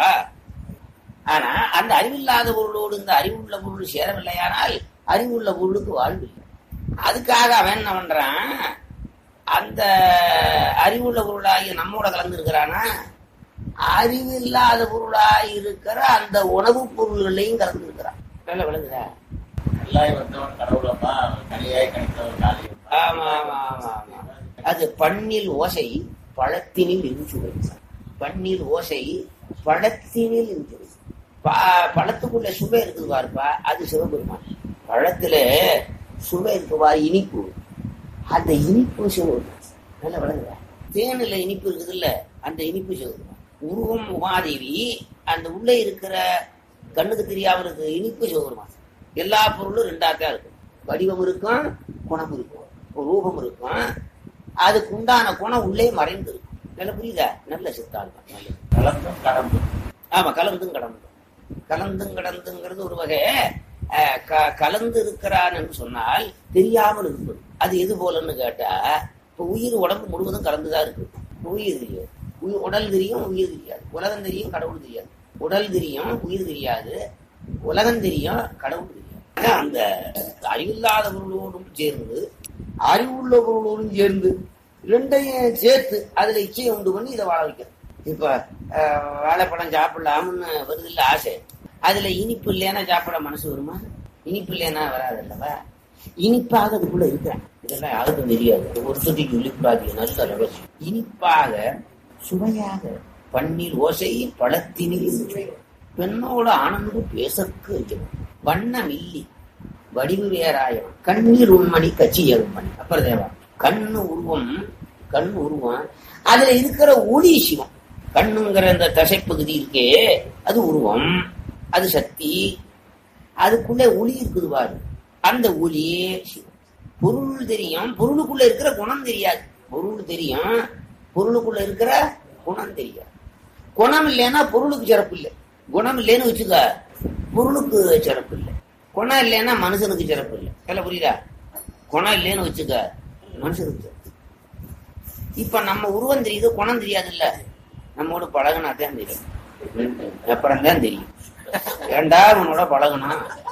ஆனா அந்த அறிவில்லாத பொருளோடு இந்த அறிவுள்ள பொருள் சேரவில்லையானால் அறிவுள்ள பொருளுக்கு வாழ்வு இல்லை அதுக்காக அவன் என்ன பண்றான் அந்த அறிவுள்ள பொருளாகி நம்மோட கலந்துருக்கிறானா அறிவு இல்லாத பொருளாய் இருக்கிற அந்த உணவுப் பொருள்களையும் கலந்துருக்கிறான் நல்ல விளங்குதா நல்லாய் வந்தவன் கடவுளப்பா கனியாய் கணித்தவன் காலியம் ஆமா ஆமா ஆமா ஆமா அது பண்ணில் ஓசை பழத்தினில் இருந்துவை பண்ணில் ஓசை பழத்தினில் இருந்துவை ப- பழத்துக்குள்ள சுவை இருக்குது பாருப்பா அது சிவபெருமான் பழத்துல சுவை இருக்கு பாரு இனிப்பு அந்த இனிப்பு சிவபெருமான் நல்லா விளங்குதா தேனில் இனிப்பு இருக்குது இல்ல அந்த இனிப்பு சிவபெருமான் உருவம் உமாதேவி அந்த உள்ள இருக்கிற கண்ணுக்கு தெரியாம இருக்கிற இனிப்பு சிவபெருமான் எல்லா பொருளும் ரெண்டாத்தான் இருக்கும் வடிவம் இருக்கும் குணம் இருக்கும் ஒரு ரூபம் இருக்கும் அதுக்கு உண்டான குணம் உள்ளே மறைந்து இருக்கும் நல்ல புரியுதா நல்ல சித்தாந்தம் நல்லது கலந்தும் கடந்தும் ஆமா கலந்தும் கடந்தும் கலந்தும் கடந்துங்கிறது ஒரு வகை அஹ், க- கலந்து இருக்கிறான்னு சொன்னால் தெரியாமல் இருப்பது அது எது போலன்னு கேட்டா இப்ப உயிர் உடம்பு முழுவதும் கலந்துதான் இருக்கு உயிர் தெரியாது உயிர் உடல் தெரியும் உயிர் தெரியாது உலகம் தெரியும் கடவுள் தெரியாது உடல் தெரியும் உயிர் தெரியாது உலகம் தெரியும் கடவுள் தெரியாது ஆனா, அந்த அறிவில்லாத பொருளோடும் சேர்ந்து அறிவுள்ள பொருளோடும் சேர்ந்து ரெண்டையும் சேர்த்து அதுல இச்சையை உண்டு பண்ணி இதை வாழ வைக்கிறது இப்ப அஹ், வாழைப்பழம் சாப்பிடலாம்னு வருது இல்ல ஆசை அதுல இனிப்பு இல்லைன்னா சாப்பிட மனசு வருமா இனிப்பு இல்லைன்னா வராது அல்லவா இனிப்பாக அதுக்குள்ள இருக்கிறேன் இதெல்லாம் யாருக்கும் தெரியாது ஒரு சுட்டிக்கு விழிப்பாதி நல்ல ரகசியம் இனிப்பாக சுவையாக பன்னீர் ஓசை பழத்தினில் சுவை. பெண்ணோட ஆனந்து பேசற்கு வைக்கணும் வண்ணம் இல்லி வடிவு வேறாயம் கண்ணீர் உண்மணி கச்சி ஏறுமணி அப்புறம் தேவா கண்ணு உருவம் கண் உருவம் அதுல இருக்கிற ஒளி சிவம் கண்ணுங்கிற அந்த தசைப்பகுதி இருக்கே அது உருவம் அது சக்தி அதுக்குள்ள ஒளி இருக்குது பாரு அந்த ஒளியே சிவம் பொருள் தெரியும் பொருளுக்குள்ள இருக்கிற குணம் தெரியாது பொருள் தெரியும் பொருளுக்குள்ள இருக்கிற குணம் தெரியாது குணம் இல்லைன்னா பொருளுக்கு சிறப்பு இல்லை குணம் இல்லைன்னு வச்சுக்க பொருளுக்கு சிறப்பு இல்லை குணம் இல்லைன்னா மனுஷனுக்கு சிறப்பு இல்லை எல்லாம் புரியுதா குணம் இல்லைன்னு வச்சுக்க மனுஷனுக்கு சிறப்பு இப்ப நம்ம உருவம் தெரியுது குணம் தெரியாது இல்ல நம்மோட பழகுனா தான் தெரியும் அப்புறம் தான் தெரியும் ஏண்டா உன்னோட பழகுனா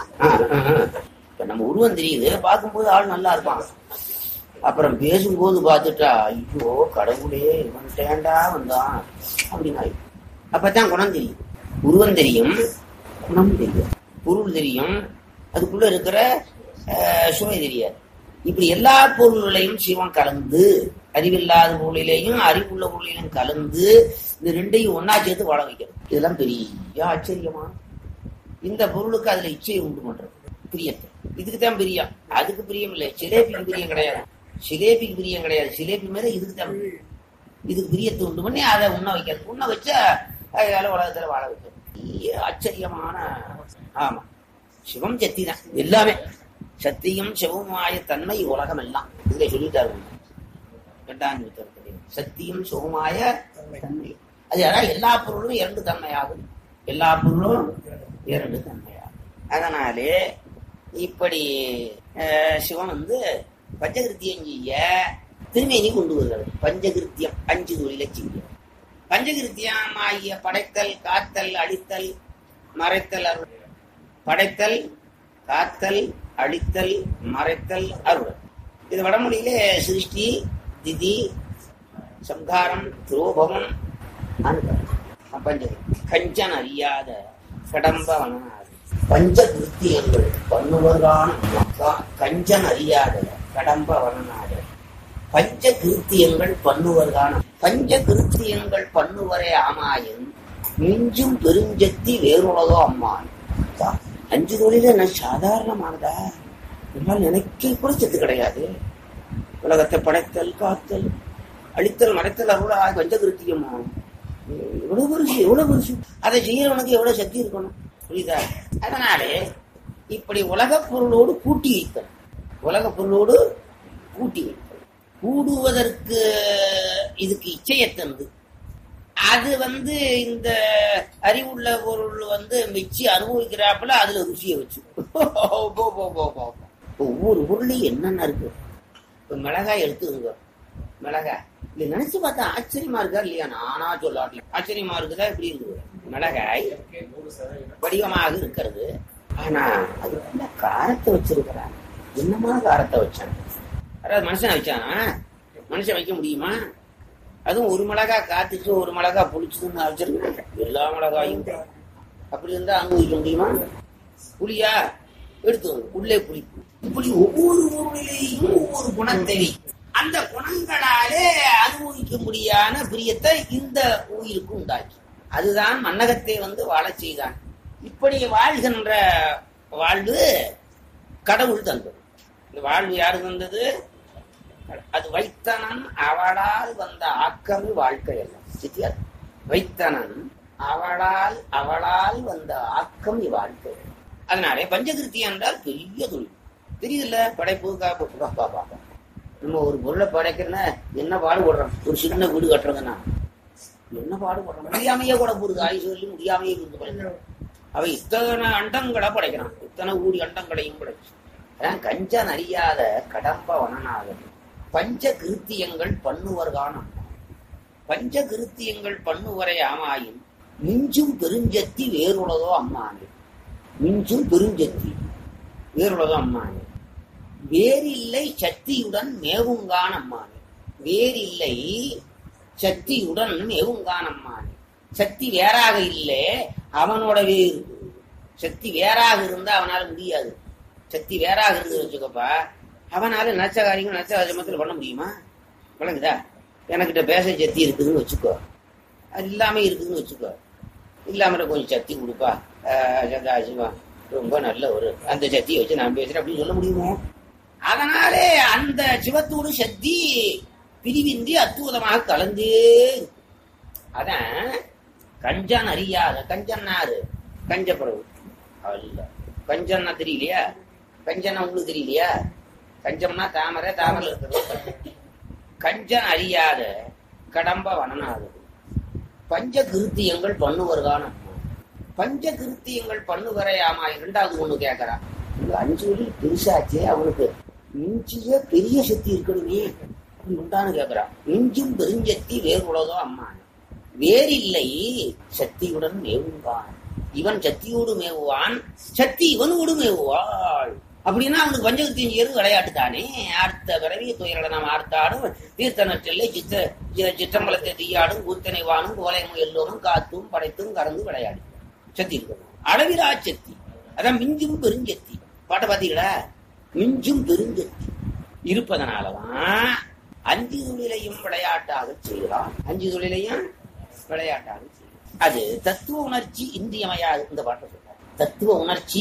இப்ப நம்ம உருவம் தெரியுது பார்க்கும்போது ஆள் நல்லா இருப்பான் அப்புறம் பேசும்போது பார்த்துட்டா ஐயோ கடவுளே இவன் ஏண்டா வந்தான் அப்படின்னு ஆயிடும். அப்பதான் குணம் தெரியும் உருவம் தெரியும் குணம் தெரியும் பொருள் தெரியும் அதுக்குள்ள இருக்கிற அஹ், சுவை தெரியாது இப்படி எல்லா பொருள்களையும் சிவம் கலந்து அறிவில்லாத பொருளிலேயும் அறிவுள்ள பொருளிலும் கலந்து இந்த ரெண்டையும் ஒன்னா சேர்த்து வாழ வைக்கிறது இதெல்லாம் பெரிய ஆச்சரியமா இந்த பொருளுக்கு அதுல இச்சையை உண்டு பண்றது பிரியத்தை இதுக்கு தான் பிரியம் அதுக்கு பிரியம் இல்லை சிலேபிக்கு பிரியம் கிடையாது சிலேபிக்கு பிரியம் கிடையாது சிலேபி மேல இதுக்கு தான் பிரியம். இதுக்கு பிரியத்தை உண்டு பண்ணி அதை உண்ண வைக்கிறது உண்ண வச்சா அதனால உலகத்துல வாழ வைக்கிறது பெரிய ஆச்சரியமான ஆமா சிவம் சக்தி தான் எல்லாமே சத்தியும் சிவமாய தன்மை உலகம் எல்லாம் இதுல சொல்லிட்டாரு இரண்டாம் நூற்றாண்டு சத்தியும் சிவமாய தன்மை அது அதான் எல்லா பொருளும் இரண்டு தன்மையாகும் எல்லா பொருளும் இரண்டு தன்மையாகும் அதனாலே இப்படி அஹ், சிவன் வந்து பஞ்சகிருத்தியம் செய்ய திருமேனி கொண்டு வருகிறது பஞ்சகிருத்தியம் அஞ்சு தொழிலை செய்ய பஞ்சகிருத்தியம் ஆகிய படைத்தல் காத்தல் அழித்தல் மறைத்தல் அருள் படைத்தல் காத்தல் அழித்தல் மறைத்தல் அருள் இது வடமொழியிலே சிருஷ்டி திதி சம்ஹாரம் துரோபவம் பஞ்சகிருத்தி கஞ்சன் அறியாத கடம்பவனாது பஞ்சகிருத்தியங்கள் பண்ணுவதான கஞ்சன் அறியாத கடம்பவனாத பஞ்ச கிருத்தியங்கள் பண்ணுவதான பஞ்ச கிருத்தியங்கள் பண்ணுவரே ஆமாயின் மிஞ்சும் பெருஞ்சக்தி வேறுலகோ அம்மான் தான். அஞ்சு தொழில என்ன சாதாரணமானதா என்னால் நினைக்க கூட சத்து கிடையாது உலகத்தை படைத்தல் காத்தல் அழித்தல் மறைத்தல் அருளா பஞ்சகிருத்தியமா எவ்வளவு பெருசு எவ்வளவு பெருசு அதை செய்யறவனுக்கு எவ்வளவு சக்தி இருக்கணும் புரியுதா அதனாலே இப்படி உலகப் பொருளோடு கூட்டி வைத்தல் உலகப் பொருளோடு கூட்டி வைத்தல் கூடுவதற்கு இதுக்கு இச்சையை தந்து அது வந்து இந்த அறிவுள்ள பொருள் வந்து மிச்சி அனுபவிக்கிறாப்புல அதுல ருசியை வச்சு போ, போ, போ, போ, போ. ஒவ்வொரு பொருளையும் என்னென்ன இருக்கு இப்ப மிளகாய் எடுத்துருங்க மிளகாய் இல்ல நினைச்சு பார்த்தா ஆச்சரியமா இருக்கா இல்லையா நானா சொல்லாட்டி ஆச்சரியமா இருக்குதா எப்படி இருக்குது மிளகாய் வடிவமாக இருக்கிறது ஆனா அதுக்குள்ள காரத்தை வச்சிருக்கிறான் என்னமான காரத்தை வச்சான் அதாவது மனுஷனை வச்சானா மனுஷன் வைக்க முடியுமா அதுவும் ஒரு மிளகா காத்துச்சு ஒரு மிளகா புளிச்சுன்னு வச்சிருக்காங்க எல்லா மிளகாயும் அப்படி இருந்தா அனுபவிக்க முடியுமா புளியா எடுத்து வந்து உள்ளே புளி இப்படி ஒவ்வொரு பொருளிலேயும் ஒவ்வொரு குணத்தை அந்த குணங்களாலே அனுபவிக்க முடியாத பிரியத்தை இந்த உயிருக்கு உண்டாக்கி அதுதான் மன்னகத்தை வந்து வாழச் செய்தான் இப்படி வாழ்கின்ற வாழ்வு கடவுள் தந்தது இந்த வாழ்வு யாரு தந்தது அது வைத்தனன் அவளால் வந்த ஆக்கம் வாழ்க்கை அல்ல சித்தியார் வைத்தனன் அவளால் அவளால் வந்த ஆக்கம் வாழ்க்கை அதனாலே பஞ்சகிருத்தி என்றால் பெரிய தொழில் தெரியுதுல்ல படைப்பு காப்பு பா, பா, பா, பா. நம்ம ஒரு பொருளை படைக்கிறனா என்ன பாடுபடுறோம் ஒரு சின்ன வீடு கட்டுறதுன்னா என்ன பாடுபடுறோம் முடியாமையே கூட போடுது ஆயுஷ் சொல்லி முடியாமையே இருந்து படைக்கிறோம் அவன் இத்தனை அண்டங்களை படைக்கிறான் இத்தனை ஊடி அண்டங்களையும் படைச்சு அதான் கஞ்சன் அறியாத கடம்ப வனநாதன் பஞ்ச கிருத்தியங்கள் பண்ணுவர்கானம் பஞ்ச கிருத்தியங்கள் பண்ணுவரை ஆமாயின் மிஞ்சும் பெருஞ்சத்தி வேறுள்ளதோ அம்மானே மிஞ்சும் பெருஞ்சத்தி வேறுள்ளதோ அம்மானே வேறில்லை சக்தியுடன் மேவுங்கான் அம்மானே வேறில்லை சக்தியுடன் மேவுங்கான் அம்மானே சக்தி வேறாக இல்லை அவனோடவே இருக்கு சக்தி வேறாக இருந்தா அவனால முடியாது சக்தி வேறாக இருந்து வச்சுக்கப்பா அவனால நச்ச காரியங்கள் நச்ச காரியமத்தில் பண்ண முடியுமா விளங்குதா எனக்கிட்ட பேச சக்தி இருக்குதுன்னு வச்சுக்கோ அது இல்லாம இருக்குதுன்னு வச்சுக்கோ இல்லாம கொஞ்சம் சக்தி கொடுப்பா ஆஹ் சதா சிவா ரொம்ப நல்ல ஒரு அந்த சக்தியை வச்சு நான் பேசுறேன் அப்படின்னு சொல்ல முடியுமோ அதனாலே அந்த சிவத்தோடு சக்தி பிரிவின்றி அற்புதமாக கலந்தே இருக்கும். அதான் கஞ்சன் அறியாத கஞ்சன் யாரு கஞ்சப்பிரபு அல்ல கஞ்சன்னா தெரியலையா கஞ்சன்னா உங்களுக்கு தெரியலையா கஞ்சம்னா தாமரை தாமரை இருக்கிறது கஞ்சன் அறியாத கடம்ப வனனாது பஞ்ச கிருத்தியங்கள் பண்ணுவர்கான பஞ்ச கிருத்தியங்கள் பண்ணுவரை ஆமா இரண்டாவது ஒண்ணு கேட்கறான் இந்த அஞ்சு வழி பெருசாச்சே அவனுக்கு மிஞ்சிய பெரிய சக்தி இருக்கணுமே அப்படி உண்டான்னு கேட்கறான் மிஞ்சும் பெருஞ்சக்தி வேறு உலகம் அம்மா வேறில்லை சக்தியுடன் மேவுவான் இவன் சக்தியோடு மேவுவான் சக்தி இவனோடு மேவுவாள் அப்படின்னா அவனுக்கு பஞ்சகத்தின் ஏறு விளையாட்டு தானே ஆர்த்த பிறவி துயரட நாம் ஆர்த்தாடும் தீர்த்த நற்றில்லை சித்த சி- சிற்றம்பலத்தை தீயாடும் கூத்தனை வானும் கோலையும் எல்லோரும் காத்தும் படைத்தும் கறந்து விளையாடு சக்தி இருக்கணும் அளவிலா சக்தி அதான் மிஞ்சும் பெருஞ்சக்தி பாட்டை பாத்தீங்களா மிஞ்சும் பெருஞ்சக்தி இருப்பதனாலதான் அஞ்சு தொழிலையும் விளையாட்டாக செய்கிறான் அஞ்சு தொழிலையும் விளையாட்டாக செய்கிறான் அது தத்துவ உணர்ச்சி இன்றியமையாது இந்த பாட்டை சொல்றார் தத்துவ உணர்ச்சி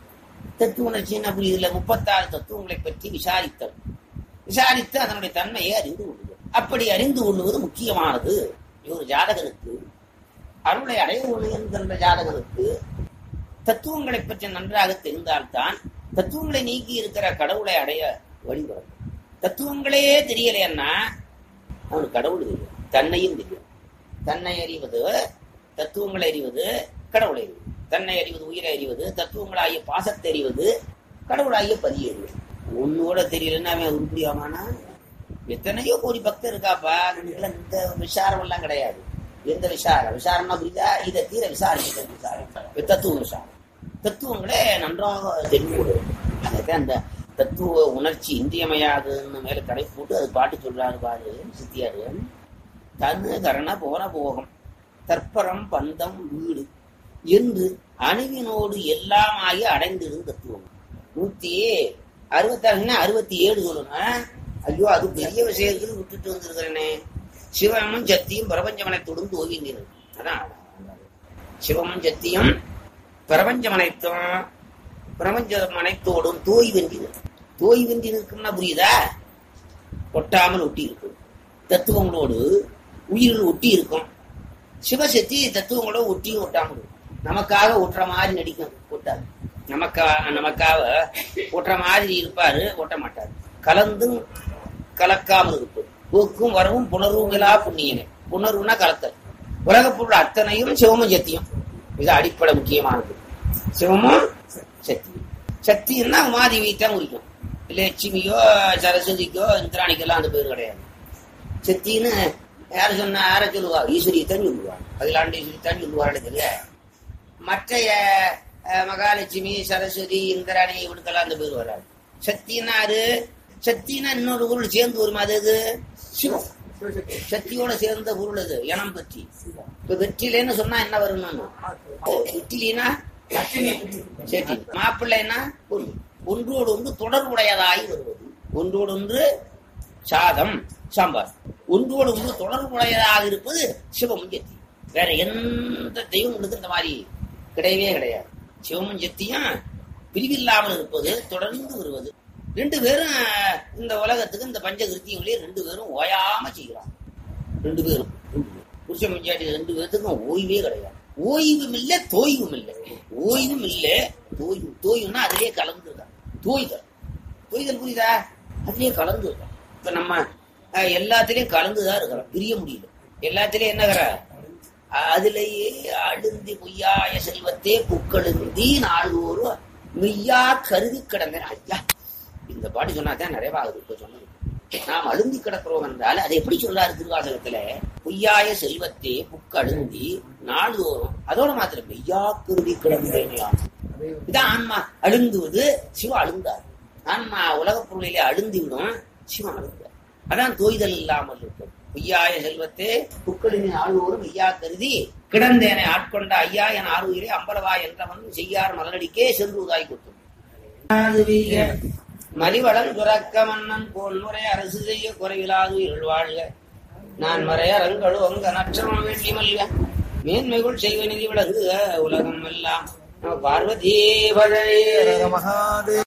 தத்துவ உணர்ச்சி என்ன புரியுதுல முப்பத்தாறு தத்துவங்களை பற்றி விசாரித்தல் விசாரித்து அதனுடைய தன்மையை அறிந்து கொள்வது அப்படி அறிந்து கொள்வது முக்கியமானது ஒரு ஜாதகனுக்கு அருளை அடைய ஒண்ணு என்கின்ற ஜாதகனுக்கு தத்துவங்களை பற்றி நன்றாக தெரிந்தால்தான் தத்துவங்களை நீக்கி இருக்கிற கடவுளை அடைய வழிபடும் தத்துவங்களே தெரியலைன்னா அவனுக்கு கடவுள் தெரியும் தன்னையும் தெரியும் தன்னை அறிவது தத்துவங்களை அறிவது கடவுளை அறிவது தன்னை அறிவது உயிரை அறிவது தத்துவங்களாகிய பாசத்தை அறிவது கடவுளாகிய பதிய அறிவது ஒன்னோட தெரியலன்னா அவன் உருப்படியாமானா எத்தனையோ கோடி பக்தர் இருக்காப்பா அதுக்கெல்லாம் இந்த விசாரம் எல்லாம் கிடையாது எந்த விசாரம் விசாரம்னா புரியுதா இதை தீர விசாரிக்கிற விசாரம் தத்துவ விசாரம் தத்துவங்களே நன்றாக தெரிந்து கொள்வது அதுதான் அந்த தத்துவ உணர்ச்சி இன்றியமையாதுன்னு மேல கடை போட்டு அது பாட்டு சொல்றாரு பாரு சித்தியாரு தன்னு கரண போன போகம் தற்பரம் பந்தம் வீடு என்று அணுவினோடு எல்லாமாகி அடைந்திடும் தத்துவம் நூத்தி அறுபத்தாறுனா அறுபத்தி ஏழு சொல்லணும் ஐயோ அது பெரிய விஷயத்துக்கு விட்டுட்டு வந்திருக்கிறேனே சிவமும் சக்தியும் பிரபஞ்சமனைத்தோடும் தோவின்றனர் அதான் சிவமும் சக்தியும் பிரபஞ்சமனைத்தும் பிரபஞ்சம் அனைத்தோடும் தோய் வென்றி நிற்கும். தோய் வென்றி நிற்கும்னா புரியுதா ஒட்டாமல் ஒட்டி இருக்கும் தத்துவங்களோடு உயிர்கள் ஒட்டி இருக்கும் சிவசக்தி தத்துவங்களோட ஒட்டியும் ஒட்டாமல் இருக்கும் நமக்காக ஒட்டுற மாதிரி நடிக்கும் ஒட்டாது நமக்கா நமக்காக ஒட்டுற மாதிரி இருப்பாரு ஒட்ட மாட்டாரு கலந்தும் கலக்காமல் இருப்பது போக்கும் வரவும் புணர்வும் இலா புண்ணியனே புணர்வுனா கலத்தல் உலகப் பொருள் அத்தனையும் சிவமும் சக்தியும் இது அடிப்படை முக்கியமானது சிவமும் சக்தி சக்தின்னா உமாதேவி தான் குறிக்கும் லட்சுமியோ சரஸ்வதிக்கோ இந்திராணிக்கெல்லாம் அந்த பேர் கிடையாது சக்தின்னு யாரு சொன்னா யார சொல்லுவா ஈஸ்வரி தான் சொல்லுவா அகிலாண்டேஸ்வரி தான் சொல்லுவாரு தெரியல மற்ற அஹ், மகாலட்சுமி சரஸ்வதி இந்திராணி இவனுக்கெல்லாம் அந்த பேர் வராது சக்தின்னா யாரு சக்தின்னா இன்னொரு பொருள் சேர்ந்து வருமா அது எது சிவம் சக்தியோட சேர்ந்த பொருள் அது இனம் பற்றி இப்ப வெற்றிலேன்னு சொன்னா என்ன வரணும்னு வெற்றிலினா சரி மாப்பிள்ளைன்னா பொருள் ஒன்றோடு ஒன்று தொடர்புடையதாய் வருவது ஒன்றோடு ஒன்று சாதம் சாம்பார் ஒன்றோடு ஒன்று தொடர்புடையதாக இருப்பது சிவமும் சக்தி வேற எந்த தெய்வங்களுக்கு இந்த மாதிரி கிடையவே கிடையாது சிவமும் சக்தியும் பிரிவில்லாமல் இருப்பது தொடர்ந்து வருவது ரெண்டு பேரும் இந்த உலகத்துக்கு இந்த பஞ்சகிருத்தியங்களே ரெண்டு பேரும் ஓயாம செய்கிறாங்க ரெண்டு பேரும் புருஷன் பஞ்சாயத்து ரெண்டு பேர்த்துக்கும் ஓய்வே கிடையாது ஓய்வும் இல்லை தோய்வும் இல்லை ஓய்வும் இல்லை தோய்வு தோய்வுன்னா அதிலே கலந்துருக்காங்க தோய்தல் தோய்தல் புரியுதா அதிலே கலந்துருக்காங்க இப்ப நம்ம அஹ், எல்லாத்திலயும் கலந்துதான் இருக்கிறோம் பிரிய முடியல எல்லாத்திலயும் என்னகிற அதிலேயே அழுந்தி பொய்யாய செல்வத்தே புக்களுந்தி நாள்தோறும் மெய்யா கருதி கிடந்தேன் ஐயா இந்த பாட்டு சொன்னாதான் நிறைவாகுது இப்ப சொன்னது நாம் அழுந்தி கிடக்கிறோம் என்றால் அதை எப்படி சொல்றாரு திருவாசகத்துல பொய்யாய செல்வத்தே புக்கழுந்தி நாள்தோறும் அதோட மாத்திரம் மெய்யா கருதி கிடந்தேன் இதான் ஆன்மா அழுந்துவது சிவ அழுந்தார் ஆன்மா உலகப் பொருளிலே அழுந்தி விடும் சிவம் அழுந்தார் அதான் தோய்தல் இல்லாமல் இருக்கும் பொய்யாய செல்வத்தே புக்களின் ஆழ்வோரும் ஐயா கருதி கிடந்தேனை ஆட்கொண்ட ஐயா என் ஆறுயிரே அம்பலவா என்றவன் செய்யார் மலரடிக்கே சென்றுதாய் கொடுத்தோம் மலிவளம் துறக்க மன்னன் போன்முறை அரசு செய்ய குறைவிலாது இருள் வாழ்க நான் மறையரங்களோ அங்க நற்றமம் வேண்டி மல்க மேன்மைகள் செய்வ நிதி விளங்குக உலகம் எல்லாம் நம பார்வதி பழைய மகாதேவ